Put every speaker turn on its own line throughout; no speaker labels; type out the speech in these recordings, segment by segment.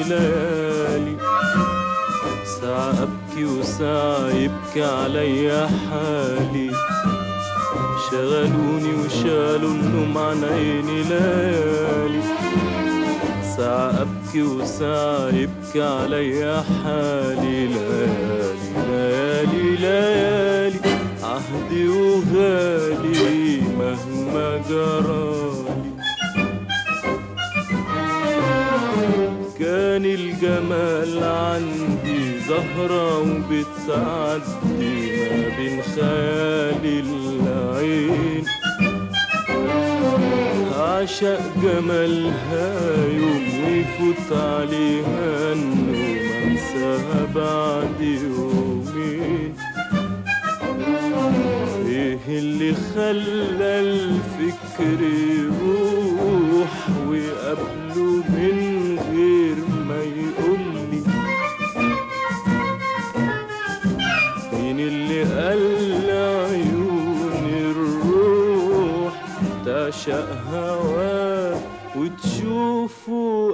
ليالي ساعة أبكي وساعة يبكي عليا حالي شغلوني وشالوا النوم عن عيني ليالي ساعة أبكي وساعة يبكي عليا حالي ليالي ليالي ليالي عهدي وغالي مهما جرالي كان الجمال عندي زهرة وبتعدي ما بين خيالي العين عشق جمالها يوم ويفوت عليها النوم انساها بعد يومين ايه اللي خلى الفكر يروح وقبله من غير ما يقولي مين اللي قال عيون الروح تعشق هواه وتشوفه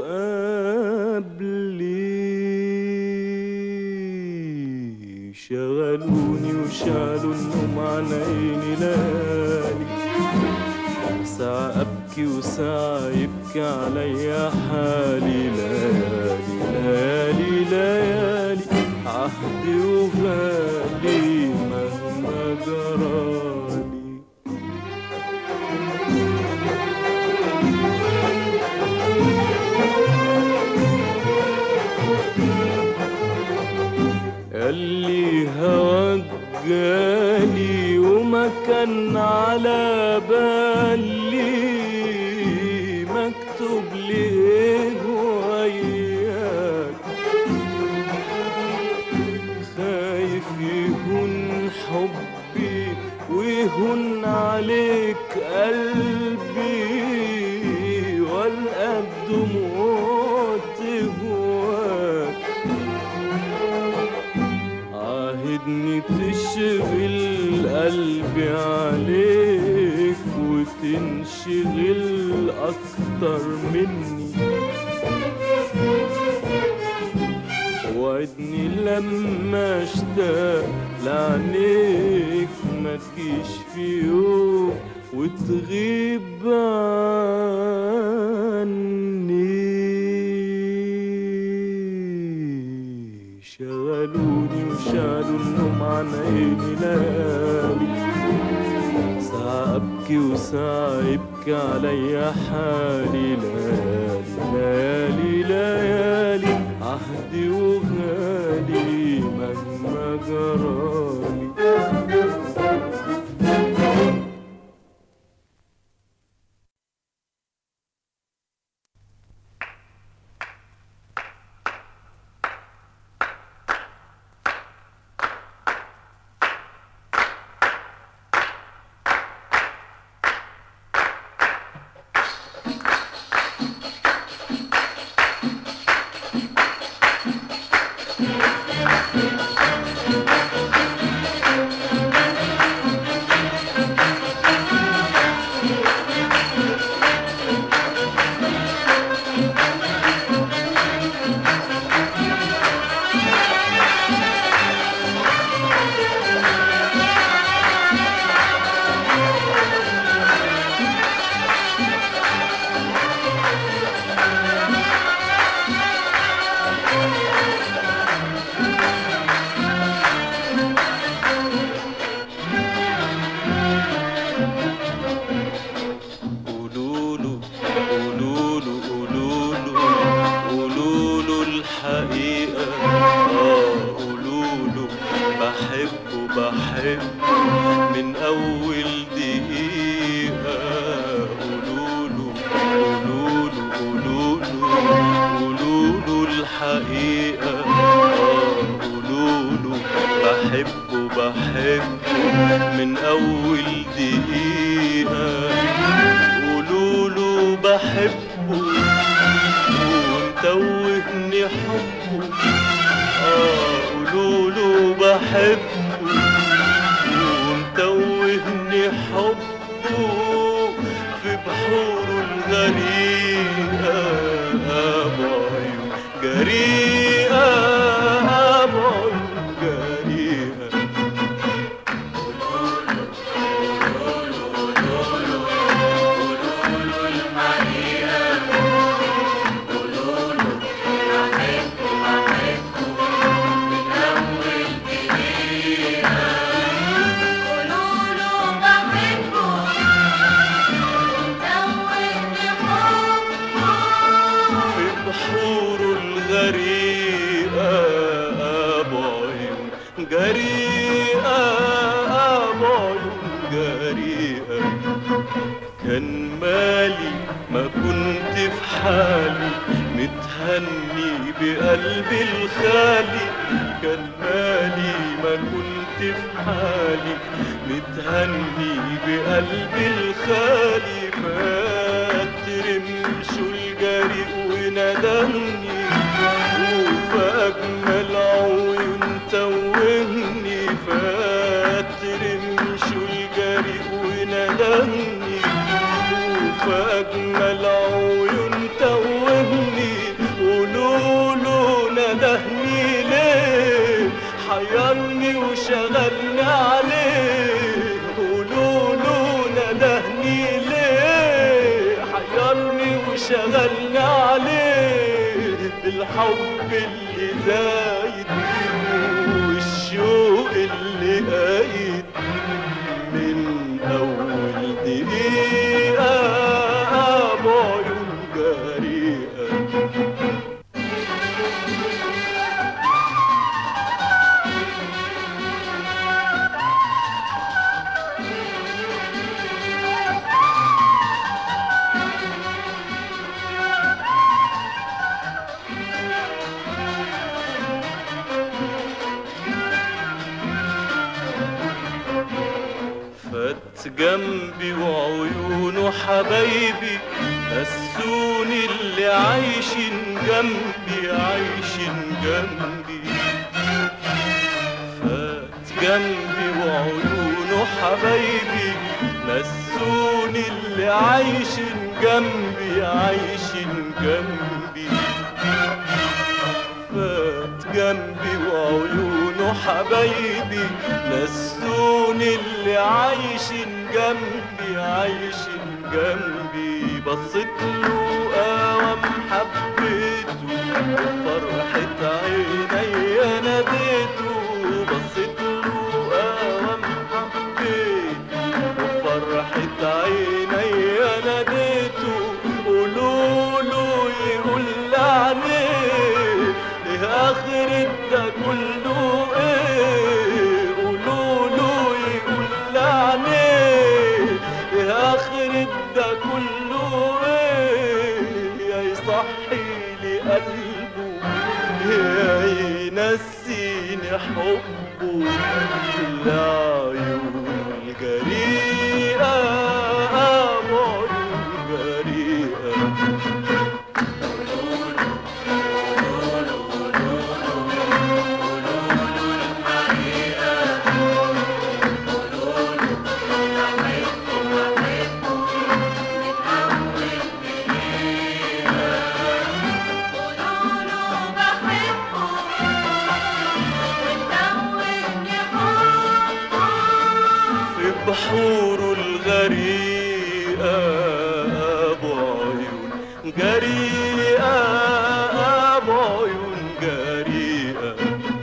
قبلي شغلوني وشالوا النوم عن عيني ليالي ساعة أبكي وساعة يبكي عليا حالي ليالي ليالي ليالي عهدي وغالي مهما جرالي اللي هواك جالي وما كان على بالي مكتوب ليه وياك خايف يهون حبي ويهون عليك قلبي والقى بدموعت هواك عاهدني تشغل قلبي عليك وتنشغل أكتر مني وعدني لما اشتاق لعينيك ما تجيش في يوم وتغيب عني شغلوني وشالوا النوم عن عيني ليالي ساعة أبكي وساعة يبكي عليا حالي ليالي ليالي ليالي عهدي وغالي مهما جرالي قولوله قولوله قولوله قولوله الحقيقة آه قولوله بحبه بحبه من أول دقيقة قولوله قولوله قولوله قولوله الحقيقة آه قولوله بحبه بحبه من أول دقيقة قولوا له بحبه ومتوهني حبه اه قولوا له بحبه ومتوهني حبه في بحوره الغريقة بعيون حالي متهني بقلبي الخالي كان مالي ما كنت في حالي متهني بقلبي الخالي فات رمشه الجريء وندمني وفي أجمل عيون توهني فات رمشه الجريء وندمني وفي أجمل عيون توهني قولوله ندهني ليه حيرني وشغلني عليه قولوله ندهني ليه حيرني وشغلني عليه بالحب اللي زايد والشوق اللي قايد من أول دقيقة بعيون جريئة فات جنبي وعيونه حبايبي نسوني اللي عايشين جنبي عايشين جنبي فات جنبي وعيونه حبايبي نسوني اللي عايشين جنبي عايشين جنبي فات جنبي وعيونه حبايبي نسوني اللي عايشين جنبي عايشين جنبي بصيت له قوام حبيته وفرحة عيني ناديته بصيت له قوام حبيته وفرحة عيني ناديته قولوا له يقول لعنيه ايه اخرة ده كله ايه قولوا له يقول لعنيه ايه اخرة ده كله ايه يا يصحي لي قلبه يا ينسيني حبه العيون الجريئة عيون جريئة
قولوله بحبه وتدوبني حبه
في بحوره الغريقة أبو عيون جريئة أبو عيون جريئة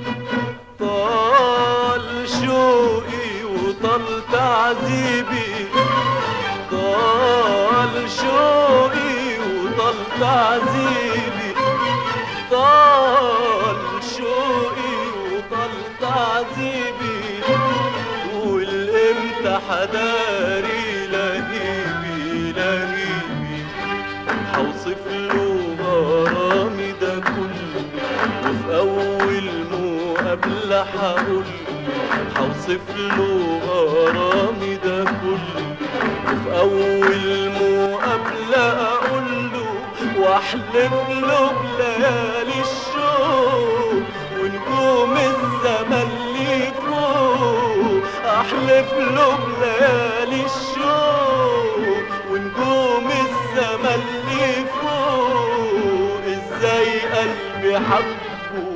طال شوقي وطال تعذيبي طال شوقي وطال تعذيبي طال شوقي وطال تعذيبي والامتى حداري لهيبي لهيبي حوصف له غرامي ده كله وفي اول مقابلة هقول حوصف له غرامي ده كله وفي اول مقابلة اقول له واحلف له بليالي الشوق ونجوم الزمن لي فوق احلف له بليالي الشوق ونجوم الزمن لي فوق ازاي قلبي حبه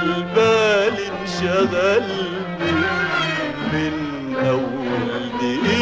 والبال انشغل من اول دقيقة